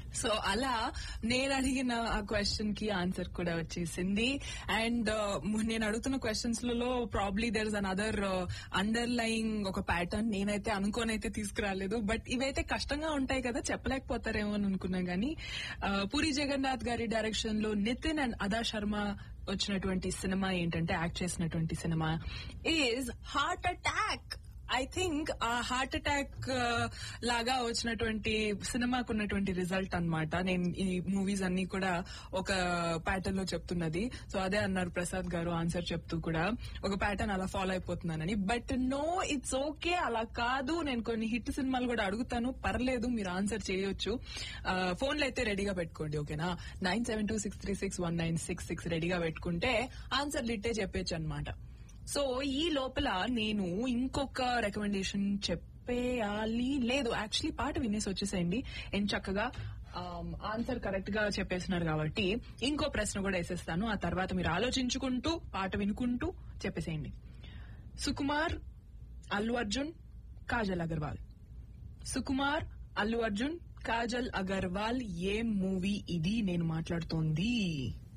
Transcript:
so అలా నేను అడిగిన ఆ క్వశ్చన్ కి ఆన్సర్ కూడా వచ్చేసింది అండ్ నేను అడుగుతున్న క్వశ్చన్స్ లలో probably there is another underlying ఒక ప్యాటర్న్ నేనైతే అనుకోనైతే తీసుకురాలేదు బట్ ఇవైతే కష్టంగా ఉంటాయి కదా చెప్పలేకపోతారేమో అని అనుకున్నా గానీ ఆ, పూరి జగన్నాథ్ గారి డైరెక్షన్ లో నితిన్ అండ్ అదా శర్మ వచ్చినటువంటి సినిమా ఏంటంటే యాక్ట్ చేసినటువంటి cinema is heart attack I think ఆ హార్ట్ అటాక్ లాగా వచ్చినటువంటి సినిమాకు ఉన్నటువంటి రిజల్ట్ అన్నమాట నేను ఈ మూవీస్ అన్ని కూడా ఒక ప్యాటర్న్ లో చెప్తున్నది సో అదే అన్నారు ప్రసాద్ గారు ఆన్సర్ చెప్తూ కూడా ఒక ప్యాటర్న్ అలా ఫాలో అయిపోతున్నానని బట్ నో ఇట్స్ ఓకే అలా కాదు నేను కొన్ని హిట్ సినిమాలు కూడా అడుగుతాను పర్లేదు మీరు ఆన్సర్ చేయొచ్చు ఫోన్లు అయితే రెడీగా పెట్టుకోండి ఓకేనా nine seven two six three six one nine six six రెడీగా పెట్టుకుంటే ఆన్సర్ లిట్టే చెప్పేచ్చు అనమాట సో ఈ లోపల నేను ఇంకొక రికమెండేషన్ చెప్పేయాలి లేదు యాక్చువల్లీ పాట వినేసి వచ్చేసేయండి ఏం చక్కగా ఆన్సర్ కరెక్ట్ గా చెప్పేస్తున్నారు కాబట్టి ఇంకో ప్రశ్న కూడా వేసేస్తాను ఆ తర్వాత మీరు ఆలోచించుకుంటూ పాట వినుకుంటూ చెప్పేసేయండి సుకుమార్ అల్లు అర్జున్ కాజల్ అగర్వాల్ సుకుమార్ అల్లు అర్జున్ కాజల్ అగర్వాల్ ఏ మూవీ ఇది నేను మాట్లాడుతోంది